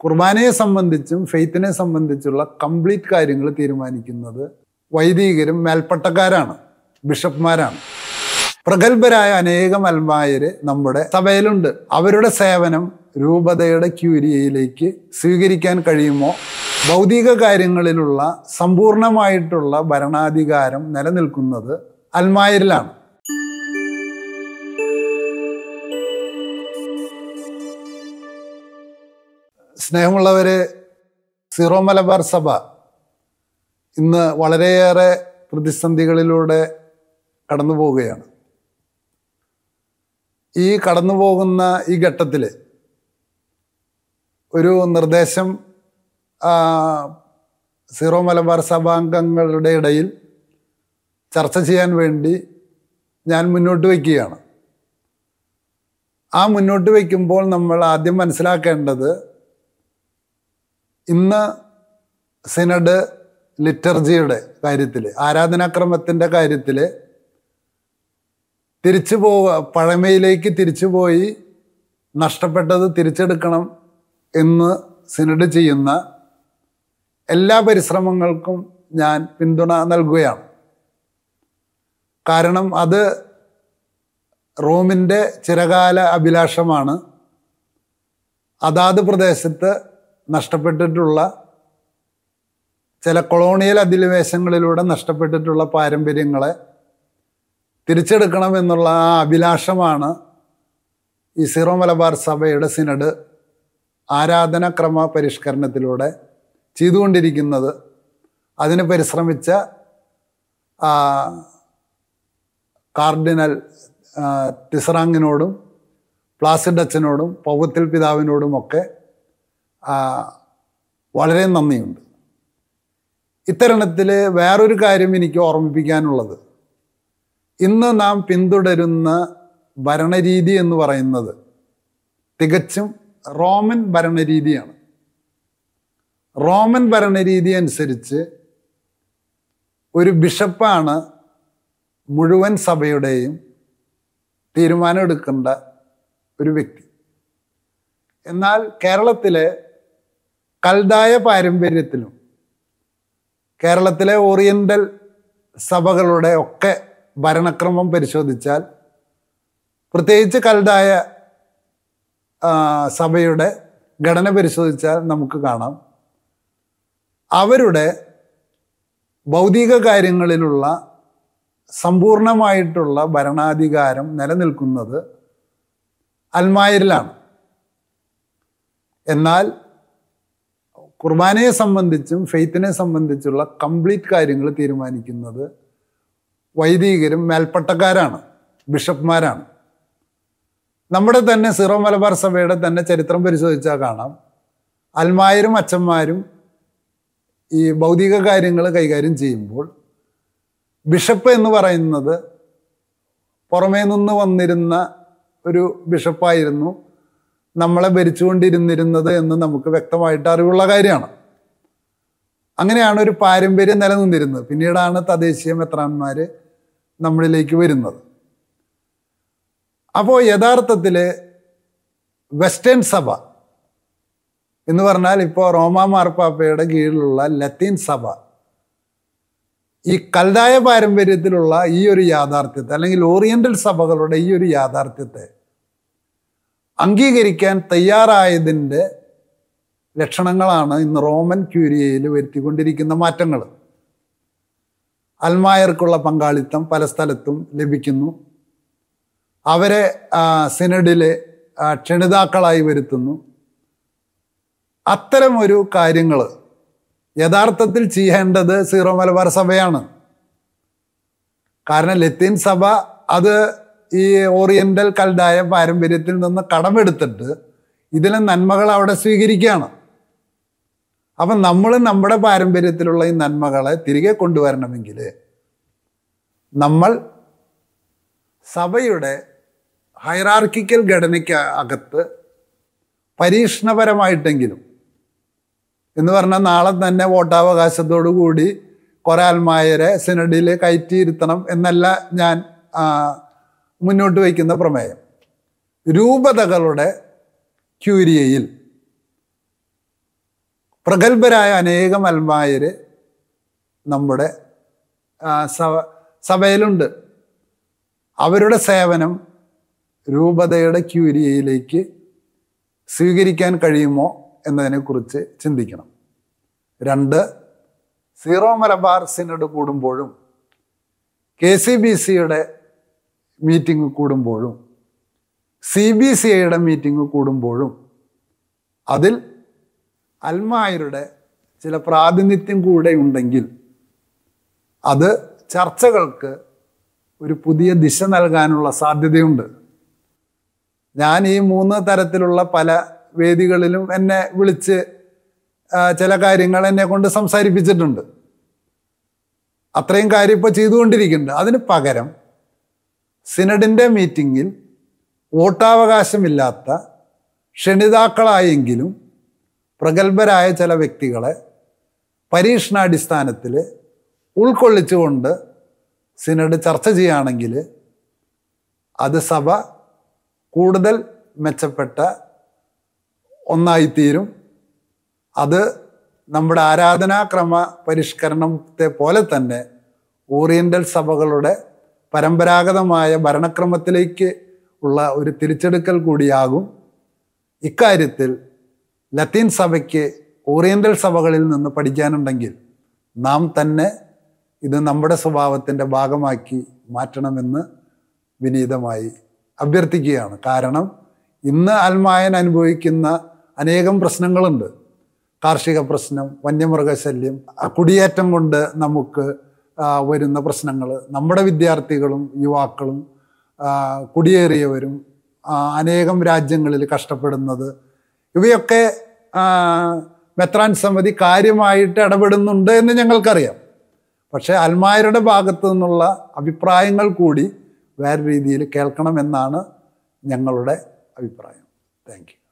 കുർബാനയെ സംബന്ധിച്ചും ഫെയ്ത്തിനെ സംബന്ധിച്ചുള്ള കംപ്ലീറ്റ് കാര്യങ്ങൾ തീരുമാനിക്കുന്നത് വൈദികരും മേൽപ്പട്ടക്കാരാണ് ബിഷപ്പ്മാരാണ് പ്രഗത്ഭരായ അനേകം അൽമായര് നമ്മുടെ സഭയിലുണ്ട് അവരുടെ സേവനം രൂപതയുടെ ക്യൂരിയയിലേക്ക് സ്വീകരിക്കാൻ കഴിയുമോ ഭൗതിക കാര്യങ്ങളിലുള്ള സമ്പൂർണമായിട്ടുള്ള ഭരണാധികാരം നിലനിൽക്കുന്നത് അൽമായരിലാണ് സ്നേഹമുള്ളവരെ സീറോ മലബാർ സഭ ഇന്ന് വളരെയേറെ പ്രതിസന്ധികളിലൂടെ കടന്നു പോവുകയാണ് ഈ കടന്നു പോകുന്ന ഈ ഘട്ടത്തിൽ ഒരു നിർദ്ദേശം ആ, സീറോ മലബാർ സഭാംഗങ്ങളുടെ ഇടയിൽ ചർച്ച ചെയ്യാൻ വേണ്ടി ഞാൻ മുന്നോട്ട് വയ്ക്കുകയാണ് ആ മുന്നോട്ട് വയ്ക്കുമ്പോൾ നമ്മൾ ആദ്യം മനസ്സിലാക്കേണ്ടത് ഇന്ന് സിനഡ് ലിറ്റർജിയുടെ കാര്യത്തിൽ ആരാധനാക്രമത്തിൻ്റെ കാര്യത്തിൽ തിരിച്ചു പോവുക പഴമയിലേക്ക് തിരിച്ചു പോയി നഷ്ടപ്പെട്ടത് തിരിച്ചെടുക്കണം എന്ന് സിനഡ് ചെയ്യുന്ന എല്ലാ പരിശ്രമങ്ങൾക്കും ഞാൻ പിന്തുണ നൽകുകയാണ് കാരണം അത് റോമിൻ്റെ ചിരകാല അഭിലാഷമാണ് അതാത് പ്രദേശത്ത് നഷ്ടപ്പെട്ടിട്ടുള്ള ചില കൊളോണിയൽ അധിനിവേശങ്ങളിലൂടെ നഷ്ടപ്പെട്ടിട്ടുള്ള പാരമ്പര്യങ്ങളെ തിരിച്ചെടുക്കണം എന്നുള്ള ആ അഭിലാഷമാണ് ഈ സീറോ മലബാർ സഭയുടെ സിനഡ് ആരാധനാക്രമ പരിഷ്കരണത്തിലൂടെ ചെയ്തുകൊണ്ടിരിക്കുന്നത് അതിന് പരിശ്രമിച്ച ആ, കാർഡിനൽ ആ, ടിസറാങ്ങിനോടും പ്ലാസിഡ് അച്ഛനോടും പൗവത്തിൽ പിതാവിനോടുമൊക്കെ ആ, വളരെ നന്ദിയുണ്ട് ഇത്തരണത്തിൽ വേറൊരു കാര്യം എനിക്ക് ഓർമ്മിപ്പിക്കാനുള്ളത് ഇന്ന് നാം പിന്തുടരുന്ന ഭരണരീതി എന്ന് പറയുന്നത് തികച്ചും റോമൻ ഭരണരീതിയാണ് റോമൻ ഭരണരീതി അനുസരിച്ച് ഒരു ബിഷപ്പാണ് മുഴുവൻ സഭയുടെയും തീരുമാനം എടുക്കേണ്ട ഒരു വ്യക്തി എന്നാൽ കേരളത്തിലെ കൽതായ പാരമ്പര്യത്തിലും കേരളത്തിലെ ഓറിയന്റൽ സഭകളുടെ ഒക്കെ ഭരണക്രമം പരിശോധിച്ചാൽ പ്രത്യേകിച്ച് കൽതായ ആ, സഭയുടെ ഘടന പരിശോധിച്ചാൽ നമുക്ക് കാണാം അവരുടെ ഭൗതിക കാര്യങ്ങളിലുള്ള സമ്പൂർണമായിട്ടുള്ള ഭരണാധികാരം നിലനിൽക്കുന്നത് അൽമായരിലാണ് എന്നാൽ കുർബാനയെ സംബന്ധിച്ചും ഫെയ്ത്തിനെ സംബന്ധിച്ചുള്ള കംപ്ലീറ്റ് കാര്യങ്ങൾ തീരുമാനിക്കുന്നത് വൈദികരും മേൽപ്പട്ടക്കാരാണ് ബിഷപ്പ്മാരാണ് നമ്മുടെ തന്നെ സീറോ മലബാർ സഭയുടെ തന്നെ ചരിത്രം പരിശോധിച്ചാൽ കാണാം അൽമായരും അച്ഛന്മാരും ഈ ഭൗതിക കാര്യങ്ങൾ കൈകാര്യം ചെയ്യുമ്പോൾ ബിഷപ്പ് എന്ന് പറയുന്നത് പുറമേ നിന്ന് വന്നിരുന്ന ഒരു ബിഷപ്പായിരുന്നു നമ്മളെ ഭരിച്ചുകൊണ്ടിരുന്നിരുന്നത് എന്ന് നമുക്ക് വ്യക്തമായിട്ട് അറിവുള്ള കാര്യമാണ് അങ്ങനെയാണ് ഒരു പാരമ്പര്യം നിലനിന്നിരുന്നത് പിന്നീടാണ് തദ്ദേശീയ മെത്രാന്മാർ നമ്മളിലേക്ക് വരുന്നത് അപ്പോൾ യഥാർത്ഥത്തിൽ വെസ്റ്റേൺ സഭ എന്ന് പറഞ്ഞാൽ ഇപ്പോൾ റോമാ മാർപ്പാപ്പയുടെ കീഴിലുള്ള ലത്തീൻ സഭ ഈ കൽതായ പാരമ്പര്യത്തിലുള്ള ഈ ഒരു യാഥാർത്ഥ്യത്തെ അല്ലെങ്കിൽ ഓറിയന്റൽ സഭകളുടെ ഈ ഒരു യാഥാർത്ഥ്യത്തെ അംഗീകരിക്കാൻ തയ്യാറായതിൻ്റെ ലക്ഷണങ്ങളാണ് ഇന്ന് റോമൻ ക്യൂരിയയിൽ വരുത്തിക്കൊണ്ടിരിക്കുന്ന മാറ്റങ്ങൾ അൽമായർക്കുള്ള പങ്കാളിത്തം പല സ്ഥലത്തും ലഭിക്കുന്നു അവരെ ആ, സിനഡിലെ ആ, ക്ഷണിതാക്കളായി വരുത്തുന്നു അത്തരം ഒരു കാര്യങ്ങൾ യഥാർത്ഥത്തിൽ ചെയ്യേണ്ടത് സീറോ മലബാർ സഭയാണ് കാരണം ലത്തീൻ സഭ അത് ഈ ഓറിയന്റൽ കൽതായ പാരമ്പര്യത്തിൽ നിന്ന് കടമെടുത്തിട്ട് ഇതിലെ നന്മകൾ അവിടെ സ്വീകരിക്കുകയാണ് അപ്പം നമ്മൾ നമ്മുടെ പാരമ്പര്യത്തിലുള്ള ഈ നന്മകളെ തിരികെ കൊണ്ടുവരണമെങ്കിൽ നമ്മൾ സഭയുടെ ഹൈറാർക്കിക്കൽ ഘടനയ്ക്ക് അകത്ത് പരീക്ഷണപരമായിട്ടെങ്കിലും എന്ന് പറഞ്ഞാൽ നാളെ തന്നെ വോട്ടാവകാശത്തോടു കൂടി കുറെ ആൽമായരെ സിനഡിൽ കയറ്റിയിരുത്തണം എന്നല്ല ഞാൻ ആ, മുന്നോട്ട് വയ്ക്കുന്ന പ്രമേയം രൂപതകളുടെ ക്യൂരിയയിൽ പ്രഗത്ഭരായ അനേകം അൽമായര് നമ്മുടെ ആ, സഭ സഭയിലുണ്ട് അവരുടെ സേവനം രൂപതയുടെ ക്യൂരിയയിലേക്ക് സ്വീകരിക്കാൻ കഴിയുമോ എന്നതിനെക്കുറിച്ച് ചിന്തിക്കണം രണ്ട് സീറോ മലബാർ സിനഡ് കൂടുമ്പോഴും കെ സി ബി സിയുടെ മീറ്റിംഗ് കൂടുമ്പോഴും സി ബി സി ഐയുടെ മീറ്റിംഗ് കൂടുമ്പോഴും അതിൽ അൽമായരുടെ ചില പ്രാതിനിധ്യം കൂടെ ഉണ്ടെങ്കിൽ അത് ചർച്ചകൾക്ക് ഒരു പുതിയ ദിശ നൽകാനുള്ള സാധ്യതയുണ്ട് ഞാൻ ഈ മൂന്ന് തരത്തിലുള്ള പല വേദികളിലും എന്നെ വിളിച്ച് ആ, ചില കാര്യങ്ങൾ എന്നെ കൊണ്ട് സംസാരിപ്പിച്ചിട്ടുണ്ട് അത്രയും കാര്യം ഇപ്പോൾ ചെയ്തുകൊണ്ടിരിക്കുന്നുണ്ട് അതിന് പകരം സിനഡിൻ്റെ മീറ്റിങ്ങിൽ വോട്ടാവകാശമില്ലാത്ത ക്ഷണിതാക്കളായെങ്കിലും പ്രഗത്ഭരായ ചില വ്യക്തികളെ പരീക്ഷണാടിസ്ഥാനത്തിൽ ഉൾക്കൊള്ളിച്ചുകൊണ്ട് സിനഡ് ചർച്ച ചെയ്യുകയാണെങ്കിൽ അത് സഭ കൂടുതൽ മെച്ചപ്പെട്ട ഒന്നായിത്തീരും അത് നമ്മുടെ ആരാധനാക്രമ പരിഷ്കരണത്തെ പോലെ തന്നെ ഓറിയൻ്റൽ സഭകളുടെ പരമ്പരാഗതമായ ഭരണക്രമത്തിലേക്ക് ഉള്ള ഒരു തിരിച്ചെടുക്കൽ കൂടിയാകും ഇക്കാര്യത്തിൽ ലത്തീൻ സഭയ്ക്ക് ഓറിയൻ്റൽ സഭകളിൽ നിന്ന് പഠിക്കാനുണ്ടെങ്കിൽ നാം തന്നെ ഇത് നമ്മുടെ സ്വഭാവത്തിൻ്റെ ഭാഗമാക്കി മാറ്റണമെന്ന് വിനീതമായി അഭ്യർത്ഥിക്കുകയാണ് കാരണം ഇന്ന് അൽമായൻ അനുഭവിക്കുന്ന അനേകം പ്രശ്നങ്ങളുണ്ട് കാർഷിക പ്രശ്നം വന്യമൃഗശല്യം ആ കുടിയേറ്റം കൊണ്ട് നമുക്ക് ആ, വരുന്ന പ്രശ്നങ്ങൾ നമ്മുടെ വിദ്യാർത്ഥികളും യുവാക്കളും ആ, കുടിയേറിയവരും ആ, അനേകം രാജ്യങ്ങളിൽ കഷ്ടപ്പെടുന്നത് ഇവയൊക്കെ ആ, മെത്രാൻ സമിതി കാര്യമായിട്ട് ഇടപെടുന്നുണ്ട് എന്ന് ഞങ്ങൾക്കറിയാം പക്ഷേ അൽമായരുടെ ഭാഗത്തു നിന്നുള്ള അഭിപ്രായങ്ങൾ കൂടി വേറെ രീതിയിൽ കേൾക്കണമെന്നാണ് ഞങ്ങളുടെ അഭിപ്രായം താങ്ക് യു